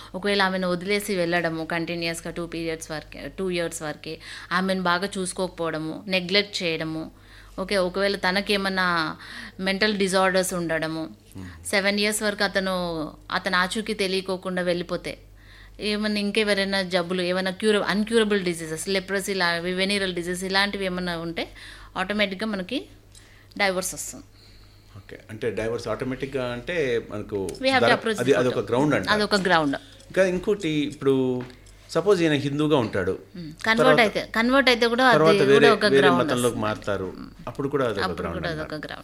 ఒకవేళ ఆమెను వదిలేసి వెళ్ళడము కంటిన్యూస్గా టూ పీరియడ్స్ వరకే టూ ఇయర్స్ వరకే ఆమెను బాగా చూసుకోకపోవడము నెగ్లెక్ట్ చేయడము ఓకే ఒకవేళ తనకేమన్నా మెంటల్ డిజార్డర్స్ ఉండడము సెవెన్ ఇయర్స్ వరకు అతను అతను ఆచూకీ తెలియకోకుండా వెళ్ళిపోతే ఏమన్నా ఇంకెవరైనా జబ్బులు ఏమైనా క్యూర అన్క్యూరబుల్ డిసీజెస్ లెప్రసీ లా వెనీరల్ డిసీజ్ ఇలాంటివి ఏమైనా ఉంటే ఆటోమేటిక్గా మనకి డైవర్స్ వస్తుంది ఓకే అంటే డైవర్స్ ఆటోమేటిక్గా అంటే మనకు We have to దర- approach అది the అదొక court. గ్రౌండ్ అంట అదొక గ్రౌండ్ ఇంకా ఇంకోటి ఇప్పుడు సపోజ్ ఈయన హిందూగా ఉంటాడు కన్వర్ట్ అయితే కన్వర్ట్ అయితే కూడా అది తర్వాత వేరే కూడా ఒక వేరే గ్రౌండ్ మతంలోకి మారుతారు అప్పుడు కూడా అదొక అప్పుడు గ్రౌండ్ కూడా అదొక గ్రౌండ్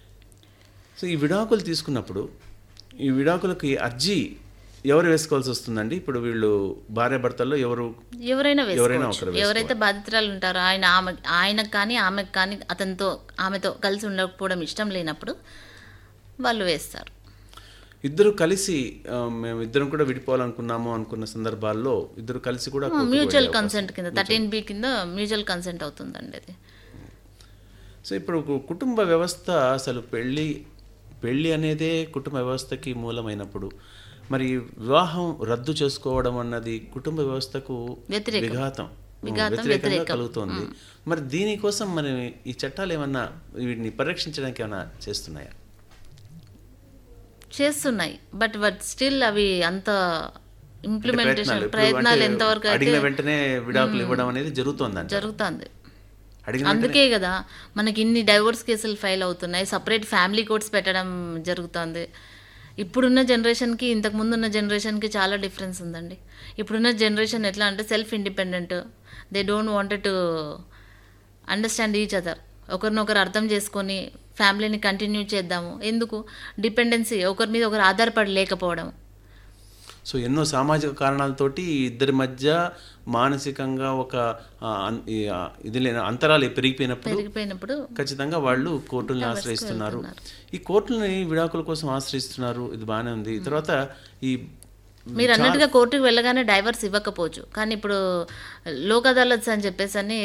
సో ఈ విడాకులు తీసుకున్నప్పుడు ఈ విడాకులకి అర్జీ ఎవరు వేసుకోవాల్సి వస్తుందండి ఇప్పుడు వీళ్ళు భార్య భర్తల్లో ఎవరు ఎవరైనా ఎవరైనా వేసుకోవచ్చు ఒకరు ఎవరైతే బాధితురాలు ఉంటారో ఆయన ఆమె ఆయనకు కానీ ఆమెకు కానీ అతనితో ఆమెతో కలిసి ఉండకపోవడం ఇష్టం లేనప్పుడు వాళ్ళు వేస్తారు ఇద్దరు కలిసి ఆ, మేము ఇద్దరం కూడా విడిపోవాలనుకున్నాము అనుకున్న సందర్భాల్లో ఇద్దరు కలిసి కూడా కోర్టుకు మ్యూచువల్ వెళ్ళే కన్సెంట్ కింద థర్టీన్ బి కింద మ్యూచువల్ కన్సెంట్ అవుతుందండి అది సో ఇప్పుడు కు- కుటుంబ వ్యవస్థ అసలు పెళ్ళి పెళ్ళి అనేదే కుటుంబ వ్యవస్థకి మూలమైనప్పుడు మరి వివాహం రద్దు చేసుకోవడం అన్నది కుటుంబ వ్యవస్థకు వ్యతిరేకం. విఘాతం విఘాతం, వ్యతిరేకంగా వ్యతిరేకం. కలుగుతోంది మరి దీనికోసం మరి ఈ చట్టాలు ఏమన్నా వీటిని పరిరక్షించడానికి ఏమైనా చేస్తున్నాయా చేస్తున్నాయి బట్ బట్ స్టిల్ అవి అంత అంటే ఇంప్లిమెంటేషన్ ప్రయత్నాలు ఇప్పుడు ప్రయత్నాలు అంటే ఎంతవరకు అయితే అడిగిన వెంటనే విడాకులు ఇవ్వడం అనేది జరుగుతోందంట జరుగుతుంది అడిగిన అందుకే కదా మనకి ఇన్ని డైవోర్స్ కేసులు ఫైల్ అవుతున్నాయి సపరేట్ ఫ్యామిలీ కోర్ట్స్ పెట్టడం జరుగుతుంది ఇప్పుడున్న జనరేషన్కి ఇంతకు ముందు ఉన్న జనరేషన్కి చాలా డిఫరెన్స్ ఉందండి ఇప్పుడున్న జనరేషన్ ఎట్లా అంటే self independent they don't wanted to understand each other ఒకరినొకరు అర్థం చేసుకొని ఫ్యామిలీని కంటిన్యూ చేద్దాము ఎందుకు డిపెండెన్సీ ఒకరి మీద ఒకరు ఆధారపడి లేకపోవడం సో ఎన్నో సామాజిక కారణాలతోటి ఈ ఇద్దరి మధ్య మానసికంగా ఒక ఆ, అన్- ఈ, ఆ, ఇది లేని అంతరాలు పెరిగిపోయినప్పుడు పెరిగిపోయినప్పుడు ఖచ్చితంగా వాళ్ళు కోర్టులను ఆశ్రయిస్తున్నారు ఈ కోర్టులని విడాకుల కోసం ఆశ్రయిస్తున్నారు ఇది బాగానే ఉంది తర్వాత ఈ మీరు అన్నట్టుగా కోర్టుకు వెళ్ళగానే డైవర్స్ ఇవ్వకపోవచ్చు కానీ ఇప్పుడు లోక్ అదాలత్స్ అని చెప్పేసి అని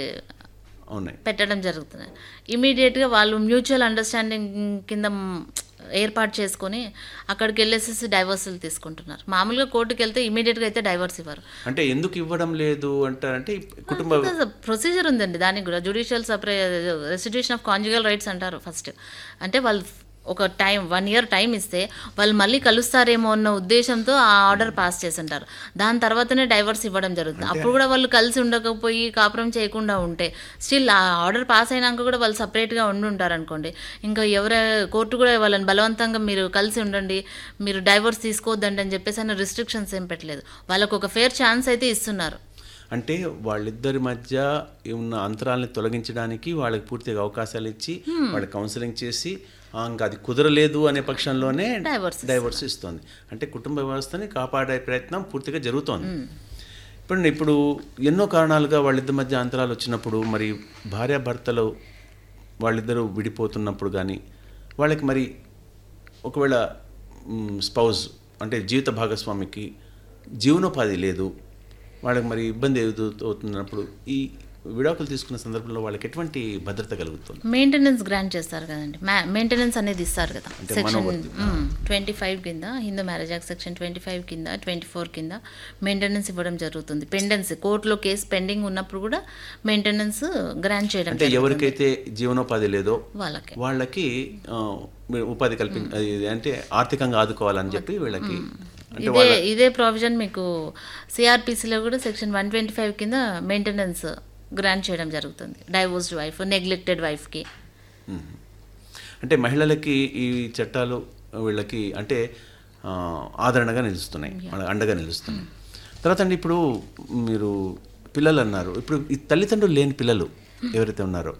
ఉన్నాయి పెట్టడం జరుగుతుంది ఇమీడియట్గా వాళ్ళు మ్యూచువల్ అండర్స్టాండింగ్ కింద ఏర్పాటు చేసుకొని అక్కడికి వెళ్ళేసేసి డైవర్సులు తీసుకుంటున్నారు మామూలుగా కోర్టుకి వెళ్తే ఇమీడియట్గా అయితే డైవర్స్ ఇవ్వరు అంటే ఎందుకు ఇవ్వడం లేదు అంటారంటే ఈ కుటుంబ ప్రొసీజర్ ఉందండి దానికి కూడా judicial separate restitution of conjugal rights అంటారు ఫస్ట్ అంటే వాళ్ళు ఒక టైం వన్ ఇయర్ టైం ఇస్తే వాళ్ళు మళ్ళీ కలుస్తారేమో అన్న ఉద్దేశంతో ఆ ఆర్డర్ పాస్ చేసి ఉంటారు దాని తర్వాతనే డైవర్స్ ఇవ్వడం జరుగుతుంది అప్పుడు కూడా వాళ్ళు కలిసి ఉండకపోయి కాపురం చేయకుండా ఉంటే స్టిల్ ఆ ఆర్డర్ పాస్ అయినాక కూడా వాళ్ళు సపరేట్గా ఉండి ఉంటారు అనుకోండి ఇంకా ఎవర కోర్టు కూడా వాళ్ళని బలవంతంగా మీరు కలిసి ఉండండి మీరు డైవర్స్ తీసుకోవద్దండి అని చెప్పేసి అని రిస్ట్రిక్షన్స్ ఏం పెట్టలేదు వాళ్ళకు ఒక ఫేర్ ఛాన్స్ అయితే ఇస్తున్నారు అంటే వాళ్ళిద్దరి మధ్య ఉన్న అంతరాలని తొలగించడానికి వాళ్ళకి పూర్తిగా అవకాశాలు ఇచ్చి వాళ్ళకి కౌన్సిలింగ్ చేసి ఆ, ఇంకా అది కుదరలేదు అనే పక్షంలోనే Divorce డైవర్స్ ఇస్తుంది అంటే కుటుంబ వ్యవస్థని కాపాడే ప్రయత్నం పూర్తిగా జరుగుతోంది ఇప్పుడు ఇప్పుడు ఎన్నో కారణాలుగా వాళ్ళిద్దరి మధ్య అంతరాలు వచ్చినప్పుడు మరి భార్యాభర్తలు వాళ్ళిద్దరూ విడిపోతున్నప్పుడు కానీ వాళ్ళకి మరి ఒకవేళ స్పౌజ్ అంటే జీవిత భాగస్వామికి జీవనోపాధి లేదు వాళ్ళకి మరి ఇబ్బంది ఎదురవుతున్నప్పుడు ఈ విడాకులు తీసుకున్న సందర్భంలో వాళ్ళకి ఎటువంటి భద్రత కలుగుతుంది మెయింటెనెన్స్ గ్రాంట్ చేస్తారు కదండి మెయింటెనెన్స్ అనేది ఇస్తారు కదా అంటే సెక్షన్ మనోవర్తి. ట్వంటీ ఫైవ్ కింద Hindu Marriage Act section twenty five కింద ట్వంటీ ఫోర్ కింద మెయింటెనెన్స్ ఇవ్వడం జరుగుతుంది పెండెన్సీ కోర్టులో కేసు పెండింగ్ ఉన్నప్పుడు కూడా మెయింటెనెన్స్ గ్రాంట్ చేయడం అంటే జరుగుతుంది. ఎవరికైతే జీవనోపాధి లేదో వాళ్ళకి వాళ్ళకి ఆ, మీరు ఉపాధి కల్పి అది అంటే ఆర్థికంగా ఆదుకోవాలని చెప్పి వీళ్ళకి అంటే ఇదే ఇదే ప్రావిజన్ మీకు సిఆర్పిసిలో కూడా సెక్షన్ వన్ ట్వంటీ ఫైవ్ కింద మెయింటెనెన్స్ గ్రాంట్ చేయడం జరుగుతుంది డైవోర్స్డ్ వైఫ్ నెగ్లెక్టెడ్ వైఫ్కి మ్మ్. అంటే మహిళలకి ఈ చట్టాలు వీళ్ళకి అంటే ఆ, ఆదరణగా నిలుస్తున్నాయి మన అండగా నిలుస్తున్నాయి తర్వాత అండి ఇప్పుడు మీరు పిల్లలు అన్నారు ఇప్పుడు ఈ తల్లిదండ్రులు లేని పిల్లలు ఎవరైతే ఉన్నారో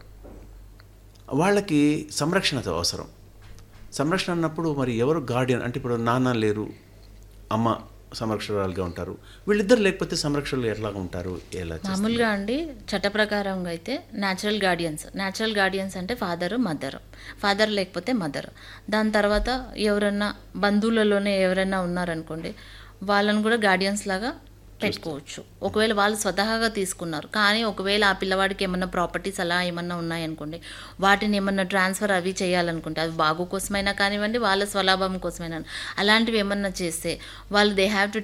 వాళ్ళకి సంరక్షణతో అవసరం సంరక్షణ అన్నప్పుడు మరి ఎవరు గార్డియన్ అంటే ఇప్పుడు నాన్న లేరు అమ్మ సంరక్షకురాలుగా ఉంటారు వీళ్ళిద్దరు లేకపోతే సంరక్షకులు ఎట్లా ఉంటారు ఎలా చేస్తారు? మామూలుగా అండి చట్ట ప్రకారంగా అయితే న్యాచురల్ గార్డియన్స్ న్యాచురల్ గార్డియన్స్ అంటే ఫాదరు మదర్ ఫాదర్ లేకపోతే మదర్ దాని తర్వాత ఎవరన్నా బంధువులలోనే ఎవరైనా ఉన్నారనుకోండి వాళ్ళని కూడా గార్డియన్స్ లాగా పెట్టుకోవచ్చు ఒకవేళ వాళ్ళు స్వతహాగా తీసుకున్నారు కానీ ఒకవేళ ఆ పిల్లవాడికి ఏమన్నా ప్రాపర్టీస్ అలా ఏమన్నా ఉన్నాయనుకోండి వాటిని ఏమన్నా ట్రాన్స్ఫర్ అవి చేయాలనుకుంటే అవి బాగు కోసమైనా కానివ్వండి వాళ్ళ స్వలాభం కోసమైనా అలాంటివి ఏమన్నా చేస్తే వాళ్ళు దే హ్యావ్ టు